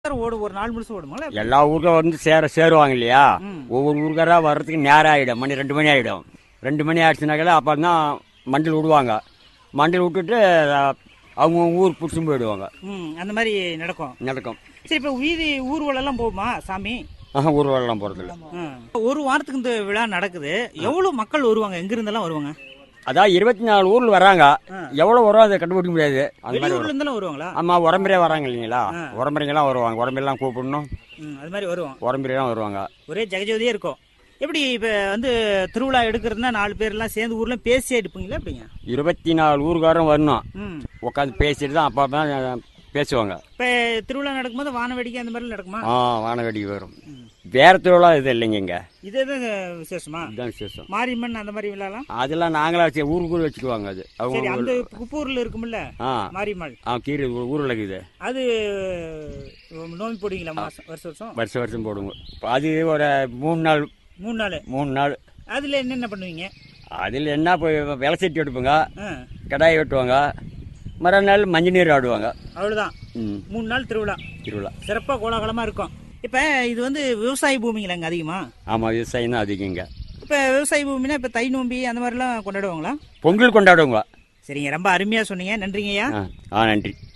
ஓடும் ஒரு நாள் முழுசும் ஓடுமா இல்ல எல்லா ஊருக்கும் வந்து சேர சேருவாங்க இல்லையா ம். ஒவ்வொரு ஊருக்காரா வர்றதுக்கு நேரம் ஆகிடும் மணி ரெண்டு மணி ஆகிடும் ரெண்டு மணி ஆயிடுச்சுனாக்கல அப்போ தான் மண்டல் விடுவாங்க மண்டல் விட்டுட்டு அஹ், அவங்க ஊர் பிடிச்சும் போயிடுவாங்க ம் அந்த மாதிரி நடக்கும் நடக்கும் சரி இப்போ வீதி ஊர்வலம் எல்லாம் போகுமா சாமி ஆஹா ஊர்வலம் போகிறதில்ல ஆ. ஒரு வாரத்துக்கு இந்த விழா நடக்குது எவ்வளவு மக்கள் வருவாங்க எங்க இருந்தெல்லாம் வருவாங்க அதான் இருபத்தி நாலு ஊரில் வராங்க எவ்வளோ வரும் அதை கண்டுபிடிக்க முடியாது அந்த மாதிரி வெளியூர்ல வரும் இருந்தெல்லாம் வருவாங்களா ஆமாம் உரம்பரே வராங்க இல்லைங்களா ஆ. உரம்பரைங்கெல்லாம் வருவாங்க உரம்பரெல்லாம் கூப்பிடணும் ம் அது மாதிரி வருவோம் உரம்பரையெல்லாம் வருவாங்க ஒரே ஜெகஜோதியே இருக்கும் எப்படி இப்போ வந்து திருவிழா எடுக்கிறதுனா நாலு பேர்லாம் சேர்ந்து ஊர்ல பேசி எடுப்பீங்களா எப்படிங்க இருபத்தி நாலு ஊருக்காரரும் வரணும் ம் உட்காந்து பேசிட்டு தான் அப்போ தான் பேசுவாங்க இப்போ திருவிழா நடக்கும்போது வான வேடிக்கை அந்த மாதிரி நடக்குமா ஆ வானவெடி வரும் வேற திருவிழா இது இல்லைங்க இங்கே இது எதுவும் விசேஷமா இதுதான் விசேஷம் மாரியம்மன் அந்த மாதிரி விழாலாம் அதெல்லாம் நாங்களா வச்சு ஊருக்குள்ள வச்சுக்குவாங்க அது சரி அவங்க அந்த குப்பூர்ல இருக்கும்ல ஆ மாரியம்மாள் ஆ கீரை ஊ- ஊர்ல இருக்குது அது நோம்பி போடுவீங்களா மாசம் வருஷம் வருஷம் வருஷம் வருஷம் போடுவோம் இப்ப அது ஒரு மூணு நாள் மூணு நாள் மூணு நாள் அதுல என்னென்ன பண்ணுவீங்க அதில் என்ன போய் விலை சட்டி எடுப்போங்க ஆ, கடாய் வெட்டுவாங்க மறுநாள் மஞ்சள் நீர் ஆடுவாங்க அவ்வளவுதான் ம் மூணு நாள் திருவிழா திருவிழா சிறப்பா கோலாகலமா இருக்கும் இப்ப இது வந்து விவசாய பூமிங்களா இங்க அதிகமா ஆமாம் விவசாயம் தான் அதிகங்க இப்ப விவசாய பூமினா இப்ப தை நோம்பி அந்த மாதிரிலாம் கொண்டாடுவாங்களா பொங்கல் கொண்டாடுவோங்க சரிங்க ரொம்ப அருமையா சொன்னீங்க நன்றிங்கய்யா ஆ ஆ நன்றி